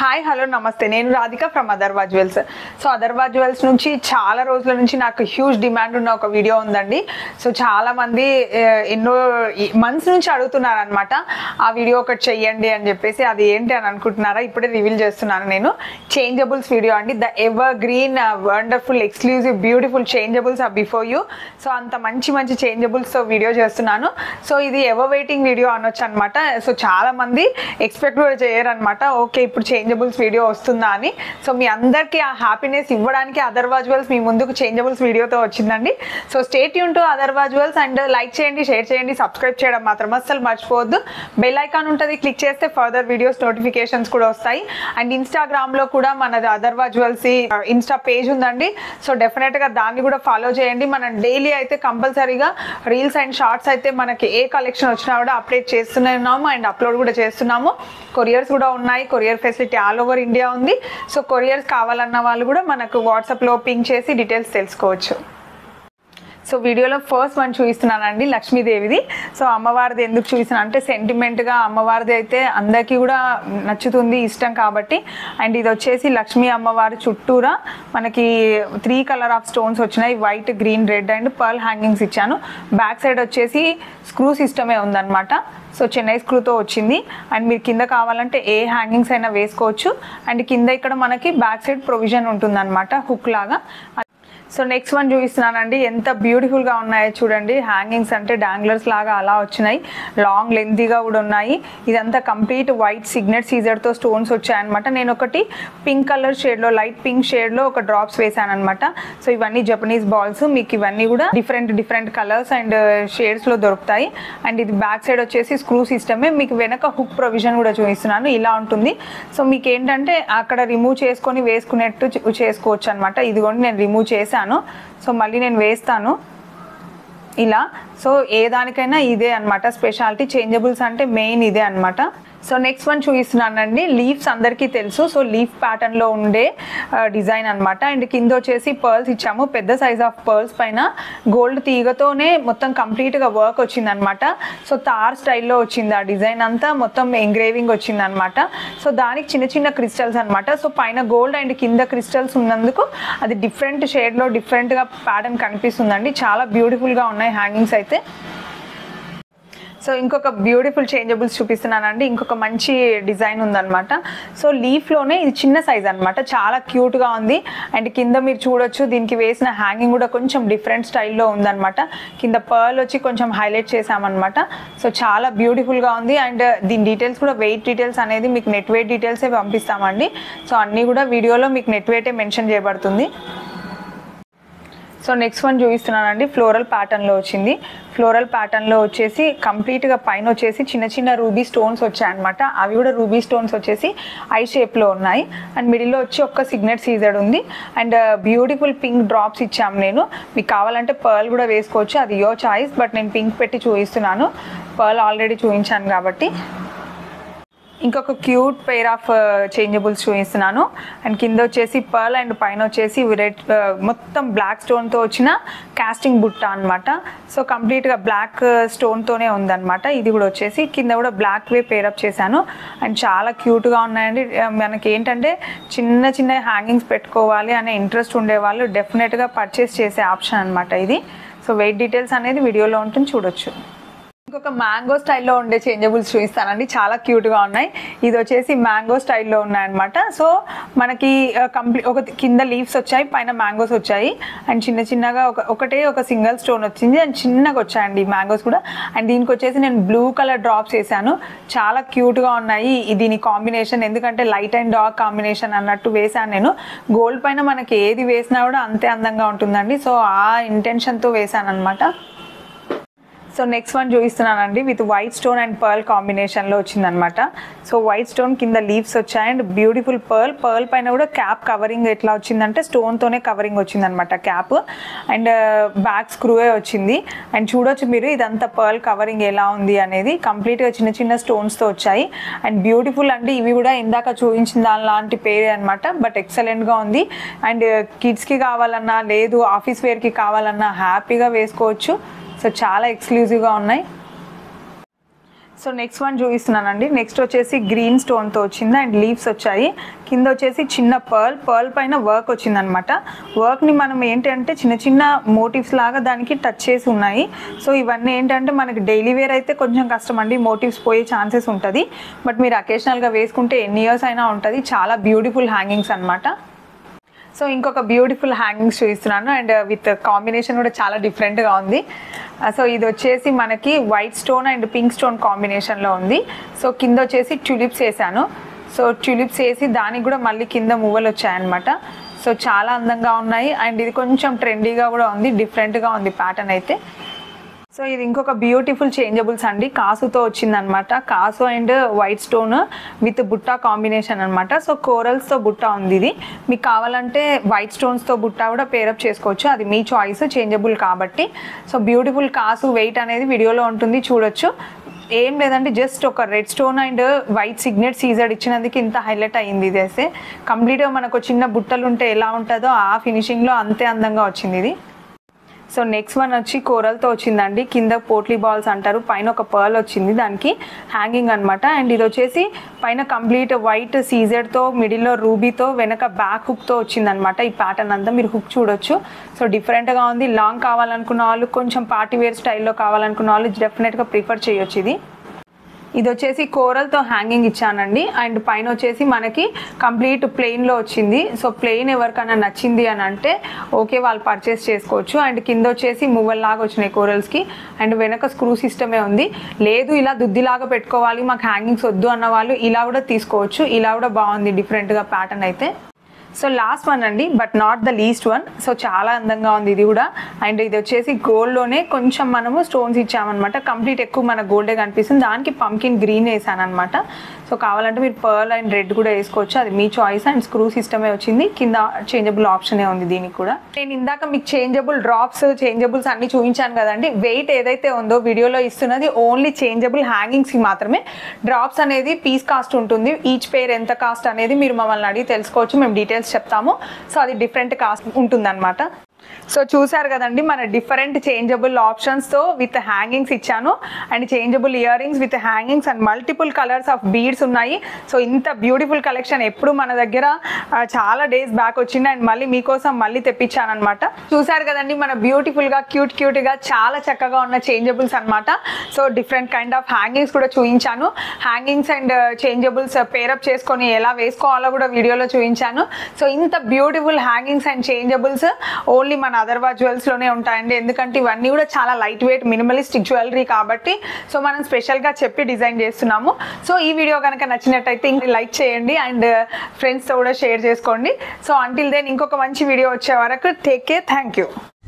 hi hello నమస్తే నేను Radhika from Atharva jewels so Atharva jewels నుంచి చాలా రోజుల నుంచి నాకు హ్యూజ్ డిమాండ్ ఉన్న ఒక వీడియో ఉందండి సో చాలా మంది ఆ, ఎన్నో మంత్స్ నుంచి అడుగుతున్నారు అనమాట ఆ వీడియో ఒకటి చెయ్యండి అని చెప్పేసి అది ఏంటి అని అనుకుంటున్నారా ఇప్పుడే రివీల్ చేస్తున్నాను నేను చేంజబుల్స్ వీడియో అండి the evergreen wonderful exclusive beautiful changeables are before you so అంత మంచి మంచి చేంజబుల్స్తో వీడియో చేస్తున్నాను సో ఇది ఎవర్ వెయిటింగ్ వీడియో అనొచ్చు అనమాట సో చాలా మంది ఎక్స్పెక్ట్ కూడా చేయరు అనమాట ఓకే ఇప్పుడు చేంజబుల్స్ వీడియో వస్తుందా అని సో మీ అందరికీ ఆ హ్యాపీనెస్ ఇవ్వడానికి అదర్వా జ్యువెల్స్ మీ ముందుకు చేంజబుల్స్ వీడియోతో వచ్చిందండి సో స్టేట్ యూన్ to Atharva jewels and like చేయండి షేర్ చేయండి సబ్స్క్రైబ్ చేయడం మాత్రం అస్సలు మర్చిపోవద్దు బెల్ ఐకాన్ ఉంటుంది క్లిక్ చేస్తే ఫర్దర్ వీడియోస్ నోటిఫికేషన్స్ కూడా వస్తాయి అండ్ ఇన్స్టాగ్రామ్లో కూడా మనది అదర్వా జ్యువెల్స్ ఇన్స్టా పేజ్ ఉందండి సో డెఫినెట్గా దాన్ని కూడా ఫాలో చేయండి మనం డైలీ అయితే కంపల్సరీగా రీల్స్ అండ్ షార్ట్స్ అయితే మనకి ఏ కలెక్షన్ వచ్చినా కూడా అప్డేట్ చేస్తూనే ఉన్నాము అండ్ అప్లోడ్ కూడా చేస్తున్నాము కొరియర్స్ కూడా ఉన్నాయి courier facility all over India ఉంది సో కొరియర్స్ కావాలన్న వాళ్ళు కూడా మనకు వాట్సాప్లో పింక్ చేసి డీటెయిల్స్ తెలుసుకోవచ్చు సో వీడియోలో ఫస్ట్ వన్ చూపిస్తున్నానండి లక్ష్మీదేవిది సో అమ్మవారిది ఎందుకు చూపిస్తున్నాను అంటే సెంటిమెంట్గా అమ్మవారిది అయితే అందరికీ కూడా నచ్చుతుంది ఇష్టం కాబట్టి అండ్ ఇది వచ్చేసి లక్ష్మీ అమ్మవారి చుట్టూరా మనకి త్రీ కలర్ ఆఫ్ స్టోన్స్ వచ్చినాయి white green red and pearl hangings ఇచ్చాను బ్యాక్ సైడ్ వచ్చేసి స్క్రూ సిస్టమే ఉందన్నమాట సో చెన్నై స్క్రూతో వచ్చింది అండ్ మీరు కింద కావాలంటే ఏ హ్యాంగింగ్స్ అయినా వేసుకోవచ్చు అండ్ కింద ఇక్కడ మనకి బ్యాక్ సైడ్ ప్రొవిజన్ ఉంటుందన్నమాట హుక్ లాగా సో నెక్స్ట్ వన్ చూపిస్తున్నానండి ఎంత బ్యూటిఫుల్గా ఉన్నాయో చూడండి హ్యాంగింగ్స్ అంటే డాంగ్లర్స్ లాగా అలా వచ్చినాయి లాంగ్ లెంతీగా కూడా ఉన్నాయి ఇదంతా కంప్లీట్ వైట్ సిగ్నెట్ సీజర్తో స్టోన్స్ వచ్చాయన్నమాట నేను ఒకటి పింక్ కలర్ షేడ్లో లైట్ పింక్ షేడ్లో ఒక డ్రాప్స్ వేసాను అనమాట సో ఇవన్నీ జపనీస్ బాల్స్ మీకు ఇవన్నీ కూడా డిఫరెంట్ డిఫరెంట్ కలర్స్ అండ్ షేడ్స్లో దొరుకుతాయి అండ్ ఇది బ్యాక్ సైడ్ వచ్చేసి స్క్రూ సిస్టమే మీకు వెనక హుక్ ప్రొవిజన్ కూడా చూపిస్తున్నాను ఇలా ఉంటుంది సో మీకు ఏంటంటే అక్కడ రిమూవ్ చేసుకొని వేసుకునేట్టు చే- చేసుకోవచ్చు అనమాట ఇదిగోండి నేను రిమూవ్ చేశాను సో మళ్ళీ నేను వేస్తాను ఇలా సో ఏ దానికైనా ఇదే అనమాట స్పెషాలిటీ చేంజబుల్స్ అంటే మెయిన్ ఇదే అనమాట సో నెక్స్ట్ వన్ చూపిస్తున్నానండి లీవ్స్ అందరికీ తెలుసు సో లీఫ్ ప్యాటర్న్లో ఉండే డిజైన్ అనమాట అండ్ కింద వచ్చేసి పర్ల్స్ ఇచ్చాము పెద్ద సైజ్ ఆఫ్ పర్ల్స్ పైన గోల్డ్ తీగతోనే మొత్తం కంప్లీట్గా వర్క్ వచ్చిందనమాట సో తార్ స్టైల్లో వచ్చింది ఆ డిజైన్ అంతా మొత్తం ఎంగ్రేవింగ్ వచ్చింది అనమాట సో దానికి చిన్న చిన్న క్రిస్టల్స్ అనమాట సో పైన గోల్డ్ అండ్ కింద క్రిస్టల్స్ ఉన్నందుకు అది డిఫరెంట్ షేడ్లో డిఫరెంట్గా ప్యాటర్న్ కనిపిస్తుందండి చాలా బ్యూటిఫుల్గా ఉన్నాయి హ్యాంగింగ్స్ అయితే సో ఇంకొక బ్యూటిఫుల్ చేంజబుల్స్ చూపిస్తున్నానండి ఇంకొక మంచి డిజైన్ ఉందన్నమాట సో లీఫ్లోనే ఇది చిన్న సైజ్ అనమాట చాలా క్యూట్గా ఉంది అండ్ కింద మీరు చూడొచ్చు దీనికి వేసిన హ్యాంగింగ్ కూడా కొంచెం డిఫరెంట్ స్టైల్లో ఉందన్నమాట కింద పర్ల్ వచ్చి కొంచెం హైలైట్ చేసామన్నమాట సో చాలా బ్యూటిఫుల్గా ఉంది అండ్ దీని డీటెయిల్స్ కూడా వెయిట్ డీటెయిల్స్ అనేది మీకు నెట్ వెయిట్ డీటెయిల్సే పంపిస్తామండి సో అన్నీ కూడా వీడియోలో మీకు నెట్ వెయిటే మెన్షన్ చేయబడుతుంది సో నెక్స్ట్ వన్ చూపిస్తున్నానండి ఫ్లోరల్ ప్యాటర్న్లో వచ్చింది ఫ్లోరల్ ప్యాటర్న్లో వచ్చేసి కంప్లీట్గా పైన వచ్చేసి చిన్న చిన్న రూబీ స్టోన్స్ వచ్చాయన్నమాట అవి కూడా రూబీ స్టోన్స్ వచ్చేసి ఐ షేప్లో ఉన్నాయి అండ్ మిడిల్లో వచ్చి ఒక్క సిగ్నెట్ సీజర్ ఉంది అండ్ బ్యూటిఫుల్ పింక్ డ్రాప్స్ ఇచ్చాము నేను మీకు కావాలంటే పర్ల్ కూడా వేసుకోవచ్చు అది యో చాయిస్ బట్ నేను పింక్ పెట్టి చూపిస్తున్నాను పర్ల్ ఆల్రెడీ చూపించాను కాబట్టి ఇంకొక క్యూట్ పెయిర్ ఆఫ్ చేంజబుల్స్ చూపిస్తున్నాను అండ్ కింద వచ్చేసి పర్ల్ అండ్ పైన వచ్చేసి రెడ్ మొత్తం బ్లాక్ స్టోన్తో వచ్చిన కాస్టింగ్ బుట్ట అనమాట సో కంప్లీట్గా బ్లాక్ స్టోన్తోనే ఉందన్నమాట ఇది కూడా వచ్చేసి కింద కూడా బ్లాక్ వే పేరప్ చేశాను అండ్ చాలా క్యూట్గా ఉన్నాయండి ఆ, మనకి ఏంటంటే చిన్న చిన్న హ్యాంగింగ్స్ పెట్టుకోవాలి అనే ఇంట్రెస్ట్ ఉండేవాళ్ళు డెఫినెట్గా పర్చేస్ చేసే ఆప్షన్ అనమాట ఇది సో వెయిట్ డీటెయిల్స్ అనేది వీడియోలో ఉంటుంది చూడొచ్చు ఇంకొక మ్యాంగో స్టైల్లో ఉండే చేంజబుల్స్ చూపిస్తానండి చాలా క్యూట్గా ఉన్నాయి ఇది వచ్చేసి మ్యాంగో స్టైల్లో ఉన్నాయన్నమాట సో మనకి కంప్లీట్ ఒక కింద లీవ్స్ వచ్చాయి పైన మ్యాంగోస్ వచ్చాయి అండ్ చిన్న చిన్నగా ఒక ఒకటే ఒక సింగిల్ స్టోన్ వచ్చింది అండ్ చిన్నగా వచ్చాయండి మ్యాంగోస్ కూడా అండ్ దీనికి వచ్చేసి నేను బ్లూ కలర్ డ్రాప్స్ వేసాను చాలా క్యూట్గా ఉన్నాయి ఈ దీని కాంబినేషన్ ఎందుకంటే లైట్ అండ్ డార్క్ కాంబినేషన్ అన్నట్టు వేసాను నేను గోల్డ్ పైన మనకి ఏది వేసినా కూడా అంతే అందంగా ఉంటుందండి సో ఆ ఇంటెన్షన్తో వేసాను అనమాట సో నెక్స్ట్ వన్ చూపిస్తున్నానండి with white stone and pearl కాంబినేషన్లో వచ్చిందనమాట సో వైట్ స్టోన్ కింద లీవ్స్ వచ్చాయి అండ్ బ్యూటిఫుల్ పర్ల్ పర్ల్ పైన కూడా క్యాప్ కవరింగ్ ఎట్లా వచ్చిందంటే స్టోన్తోనే కవరింగ్ వచ్చిందనమాట క్యాప్ అండ్ బ్యాక్ స్క్రూవే వచ్చింది అండ్ చూడొచ్చు మీరు ఇదంతా పర్ల్ కవరింగ్ ఎలా ఉంది అనేది కంప్లీట్గా చిన్న చిన్న స్టోన్స్తో వచ్చాయి అండ్ బ్యూటిఫుల్ అంటే ఇవి కూడా ఇందాక చూపించిన దాని లాంటి పేరే అనమాట బట్ ఎక్సలెంట్గా ఉంది అండ్ కిడ్స్కి కావాలన్నా లేదు ఆఫీస్ వేర్కి కావాలన్నా హ్యాపీగా వేసుకోవచ్చు సో చాలా ఎక్స్క్లూజివ్గా ఉన్నాయి సో నెక్స్ట్ వన్ చూపిస్తున్నానండి నెక్స్ట్ వచ్చేసి గ్రీన్ స్టోన్తో వచ్చింది అండ్ లీవ్స్ వచ్చాయి కింద వచ్చేసి చిన్న పర్ల్ పర్ల్ పైన వర్క్ వచ్చిందనమాట వర్క్ని మనం ఏంటంటే చిన్న చిన్న మోటివ్స్ లాగా దానికి టచ్ చేసి ఉన్నాయి సో ఇవన్నీ ఏంటంటే మనకి డైలీ వేర్ అయితే కొంచెం కష్టం అండి మోటివ్స్ పోయే ఛాన్సెస్ ఉంటుంది బట్ మీరు అకేషనల్గా వేసుకుంటే ఎన్ని ఇయర్స్ అయినా ఉంటుంది చాలా బ్యూటిఫుల్ హ్యాంగింగ్స్ అనమాట సో ఇంకొక బ్యూటిఫుల్ హ్యాంగింగ్స్ చూపిస్తున్నాను అండ్ విత్ కాంబినేషన్ కూడా చాలా డిఫరెంట్గా ఉంది సో ఇది వచ్చేసి మనకి white stone and pink stone కాంబినేషన్లో ఉంది సో కింద వచ్చేసి ట్యూలిప్స్ వేసాను సో ట్యూలిప్స్ వేసి దానికి కూడా మళ్ళీ కింద మువ్వలు వచ్చాయన్నమాట సో చాలా అందంగా ఉన్నాయి అండ్ ఇది కొంచెం ట్రెండీగా కూడా ఉంది డిఫరెంట్గా ఉంది ప్యాటర్న్ అయితే సో ఇది ఇంకొక బ్యూటిఫుల్ చేంజబుల్స్ అండి కాసుతో వచ్చిందనమాట కాసు అండ్ వైట్ స్టోన్ విత్ బుట్ట కాంబినేషన్ అనమాట సో కోరల్స్తో బుట్ట ఉంది ఇది మీకు కావాలంటే వైట్ స్టోన్స్తో బుట్ట కూడా పేరప్ చేసుకోవచ్చు అది మీ చాయిస్ చేంజబుల్ కాబట్టి సో బ్యూటిఫుల్ కాసు వెయిట్ అనేది వీడియోలో ఉంటుంది చూడొచ్చు ఏం లేదంటే జస్ట్ ఒక రెడ్ స్టోన్ అండ్ వైట్ సిగ్నెట్ సీజర్ ఇచ్చినందుకు ఇంత హైలైట్ అయ్యింది ఇది అయితే కంప్లీట్గా మనకు చిన్న బుట్టలు ఉంటే ఎలా ఉంటుందో ఆ ఫినిషింగ్లో అంతే అందంగా వచ్చింది ఇది సో నెక్స్ట్ వన్ వచ్చి కోరల్తో వచ్చిందండి కింద పోట్లీ బాల్స్ అంటారు పైన ఒక పర్ల్ వచ్చింది దానికి హ్యాంగింగ్ అనమాట అండ్ ఇది వచ్చేసి పైన కంప్లీట్ వైట్ సీజర్తో మిడిల్లో రూబీతో వెనక బ్యాక్ హుక్తో వచ్చిందనమాట ఈ ప్యాటర్న్ అంతా మీరు హుక్ చూడొచ్చు సో డిఫరెంట్గా ఉంది లాంగ్ కావాలనుకున్న వాళ్ళు కొంచెం పార్టీ వేర్ స్టైల్లో కావాలనుకున్న వాళ్ళు డెఫినెట్గా ప్రిఫర్ చేయొచ్చు ఇది ఇది వచ్చేసి కోరల్తో హ్యాంగింగ్ ఇచ్చానండి అండ్ పైన వచ్చేసి మనకి కంప్లీట్ ప్లెయిన్లో వచ్చింది సో ప్లెయిన్ ఎవరికైనా నచ్చింది అని అంటే ఓకే వాళ్ళు పర్చేస్ చేసుకోవచ్చు అండ్ కింద వచ్చేసి మువ్వల్లాగా వచ్చినాయి కోరల్స్కి అండ్ వెనక స్క్రూ సిస్టమే ఉంది లేదు ఇలా దుద్దిలాగా పెట్టుకోవాలి మాకు హ్యాంగింగ్స్ వద్దు అన్న వాళ్ళు ఇలా కూడా తీసుకోవచ్చు ఇలా కూడా బాగుంది డిఫరెంట్గా ప్యాటర్న్ అయితే సో లాస్ట్ వన్ అండి but not the least one so చాలా అందంగా ఉంది ఇది కూడా అండ్ ఇది వచ్చేసి గోల్డ్లోనే కొంచెం మనము స్టోన్స్ ఇచ్చామన్నమాట కంప్లీట్ ఎక్కువ మన గోల్డే కనిపిస్తుంది దానికి పంకిన్ గ్రీన్ వేసాను అనమాట సో కావాలంటే మీరు పర్ల్ అండ్ రెడ్ కూడా వేసుకోవచ్చు అది మీ చాయిస్ అండ్ స్క్రూ సిస్టమే వచ్చింది కింద చేంజబుల్ ఆప్షనే ఉంది దీనికి కూడా నేను ఇందాక మీకు చేంజబుల్ డ్రాప్స్ చేంజబుల్స్ అన్ని చూపించాను కదండి వెయిట్ ఏదైతే ఉందో వీడియోలో ఇస్తున్నది ఓన్లీ చేంజబుల్ హ్యాంగింగ్స్కి మాత్రమే డ్రాప్స్ అనేది పీస్ కాస్ట్ ఉంటుంది ఈచ్ పేర్ ఎంత కాస్ట్ అనేది మీరు మమ్మల్ని అడిగి తెలుసుకోవచ్చు మేము డీటెయిల్స్ చెప్తాము సో అది డిఫరెంట్ కాస్ట్ ఉంటుందన్నమాట సో చూసారు కదండి మన డిఫరెంట్ చేంజబుల్ ఆప్షన్స్తో విత్ హ్యాంగింగ్స్ ఇచ్చాను and changeable earrings with hangings and multiple colours of beads ఉన్నాయి సో ఇంత బ్యూటిఫుల్ కలెక్షన్ ఎప్పుడు మన దగ్గర ఆ, చాలా డేస్ బ్యాక్ వచ్చింది అండ్ మళ్ళీ మీకోసం మళ్ళీ తెప్పించాను అనమాట చూసారు కదండి మన బ్యూటిఫుల్గా క్యూట్ క్యూట్గా చాలా చక్కగా ఉన్న చేంజబుల్స్ అన్నమాట so different kind of hangings కూడా చూపించాను హ్యాంగింగ్స్ అండ్ చేంజబుల్స్ పేరప్ చేసుకొని ఎలా వేసుకోవాలో కూడా వీడియోలో చూపించాను సో ఇంత beautiful hangings and changeables only మన అదర్వా జ్యువెల్స్లోనే ఉంటాయండి ఎందుకంటే ఇవన్నీ కూడా చాలా లైట్ వెయిట్ మినిమలిస్టిక్ జ్యువెలరీ కాబట్టి సో మనం స్పెషల్గా చెప్పి డిజైన్ చేస్తున్నాము సో ఈ వీడియో కనుక నచ్చినట్టయితే ఇంక లైక్ చేయండి అండ్ ఫ్రెండ్స్తో కూడా షేర్ చేసుకోండి సో అంటిల్ దెన్ ఇంకొక మంచి వీడియో వచ్చే వరకు టేక్ కేర్ థ్యాంక్ యూ